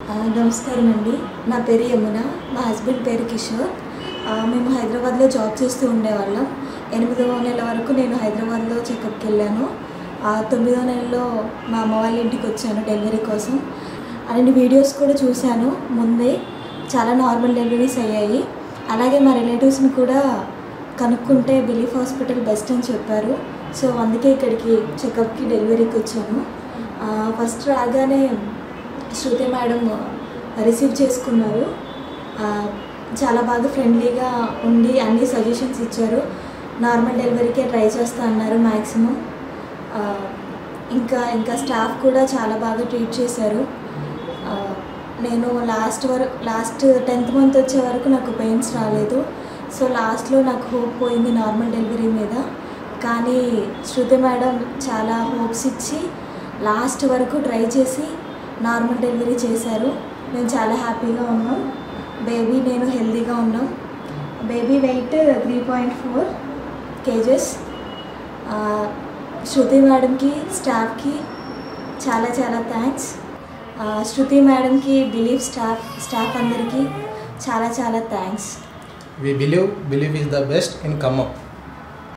ఆ, నమస్కారం అండి నా పేరు యమున మా హస్బెండ్ పేరు కిషోర్ ఆ, మేము హైదరాబాద్లో జాబ్ చేస్తూ ఉండేవాళ్ళం ఎనిమిదవ నెల వరకు నేను హైదరాబాద్లో చెకప్కి వెళ్ళాను ఆ, తొమ్మిదవ నెలలో మా అమ్మ వాళ్ళ ఇంటికి వచ్చాను డెలివరీ కోసం అలాంటి వీడియోస్ కూడా చూశాను ముందే చాలా నార్మల్ డెలివరీస్ అయ్యాయి అలాగే మా రిలేటివ్స్ని కూడా కనుక్కుంటే బిలీఫ్ హాస్పిటల్ బెస్ట్ అని చెప్పారు సో అందుకే ఇక్కడికి చెకప్కి డెలివరీకి వచ్చాను ఆ, ఫస్ట్ రాగానే శృతి మేడం రిసీవ్ చేసుకున్నారు ఆ, చాలా బాగా ఫ్రెండ్లీగా ఉండి అన్ని సజెషన్స్ ఇచ్చారు నార్మల్ డెలివరీకే ట్రై చేస్తా అన్నారు మ్యాక్సిమం ఇంకా ఇంకా స్టాఫ్ కూడా చాలా బాగా ట్రీట్ చేశారు ఆ, నేను లాస్ట్ వరకు లాస్ట్ టెన్త్ మంత్ వచ్చే వరకు నాకు పెయిన్స్ రాలేదు సో లాస్ట్లో నాకు హోప్ పోయింది నార్మల్ డెలివరీ మీద కానీ శృతి మేడం చాలా హోప్స్ ఇచ్చి లాస్ట్ వరకు ట్రై చేసి నార్మల్ డెలివరీ చేశారు మేము చాలా హ్యాపీగా ఉన్నాం బేబీ నేను హెల్తీగా ఉన్నాం baby weight three point four kgs Shruti మేడంకి స్టాఫ్కి చాలా చాలా థ్యాంక్స్ శృతి మేడంకి బిలీవ్ స్టాఫ్ స్టాఫ్ అందరికీ చాలా చాలా thanks We believe belief is the best in come up.